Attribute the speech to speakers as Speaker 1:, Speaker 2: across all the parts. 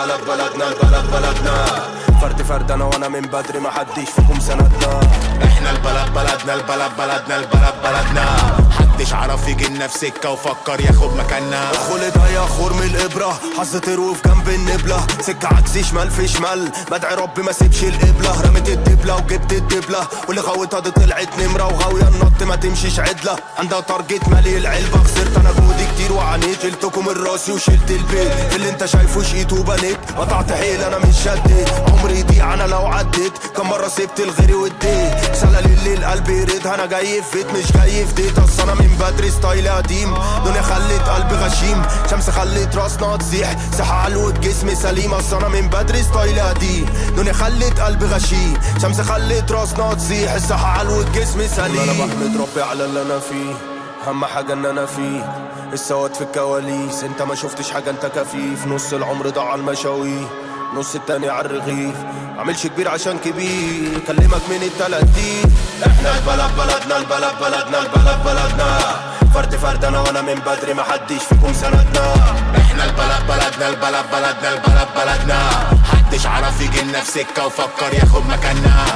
Speaker 1: البلد بلدنا البلد بلدنا فرد فرد انا وانا من بدري ما حدش فيكم سندنا
Speaker 2: احنا البلد بلدنا البلد بلدنا البلد بلدنا محدش عرف يجي لنا في سكه وفكر ياخد مكاننا
Speaker 1: خلي ضيع خور من الابره حظ تروي في جنب النبله سكه عكسي شمال في شمال بدعي ربي ما سيبش القبله رميت الدبله وجبت الدبله واللي غويتها دي طلعت نمره وغاويه النط ما تمشيش عدله عندها تارجت مالي العلبه خسرت انا جهدي كتير وعانيت شلتكم الراسي وشلت البيت في اللي انت شايفه شقيت وبنيت قطعت حيل انا مش شديت عمري يضيع انا لو عديت كم مره سبت الغيري واديت سلل الليل قلبي يريد انا جاي في فيت مش جاي في ديت اصل انا من بدري ستايلي قديم دنيا خلت قلبي غشيم شمس خلت راسنا تسيح صحة علوت جسمي سليم اصل انا من بدري ستايلي قديم دنيا خلت قلبي غشيم شمس خلت راسنا تسيح الصحة علوت جسمي سليم انا بحمد ربي على اللي انا فيه اهم حاجة ان انا فيه السواد في الكواليس انت ما شفتش حاجة انت كفيف نص العمر ضاع على المشاوي نص التاني على الرغيف عملش كبير عشان كبير كلمك من التلاتين احنا البلد بلدنا البلد بلدنا البلد بلدنا فرد فرد انا وانا من بدري ما حدش فيكم سندنا
Speaker 2: احنا البلد بلدنا البلد بلدنا البلد بلدنا محدش عرف يجي لنا في سكه وفكر ياخد مكاننا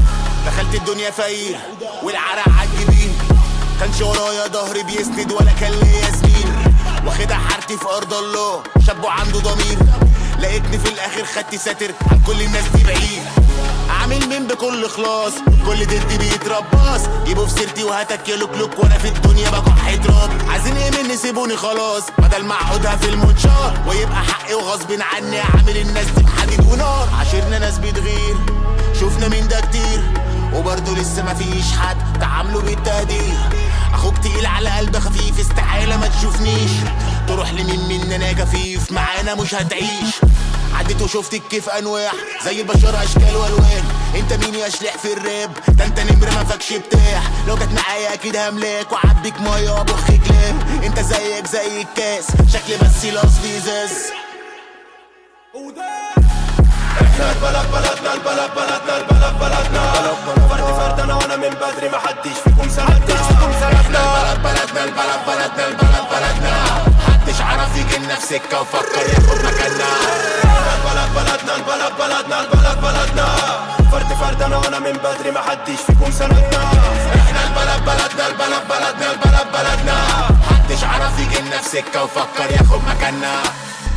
Speaker 2: دخلت الدنيا فقير والعرق عالجبين كانش ورايا ظهري بيسند ولا كان ليا زميل واخدها حارتي في ارض الله شاب عنده ضمير لقيتني في الاخر خدت ساتر عن كل الناس دي بعيد عامل مين بكل خلاص كل ضدي بيتربص جيبوا في سيرتي وهتاكلوا كلوك وانا في الدنيا بكح تراب عايزين ايه مني سيبوني خلاص بدل ما اقعدها في المنشار ويبقى حقي وغصب عني عامل الناس دي بحديد ونار عاشرنا ناس بتغير شفنا مين ده كتير وبرضه لسه مفيش حد تعامله بالتقدير اخوك تقيل على قلب خفيف استحالة ما تشوفنيش تروح لمين مننا كفيف معانا مش هتعيش عديت وشفت الكيف انواع زي البشر اشكال والوان انت مين يا شلح في الراب ده انت نمر ما فاكش بتاع لو جت معايا اكيد هملاك وعبيك ميه وابخ كلام انت زيك زي الكاس شكل بس الاصلي ازاز
Speaker 1: احنا البلد بلدنا البلد بلدنا البلد بلدنا فرد فرد انا وانا من بدري ما حدش فيكم سندنا
Speaker 2: احنا البلد بلدنا البلد بلدنا البلد بلدنا محدش عرف يجي لنا في سكه وفكر ياخد مكاننا
Speaker 1: احنا البلد بلدنا البلد بلدنا البلد بلدنا فرد فرد انا وانا من بدري ما حدش فيكم سندنا
Speaker 2: احنا البلد بلدنا البلد بلدنا البلد بلدنا محدش عرف يجي لنا في سكه وفكر ياخد مكاننا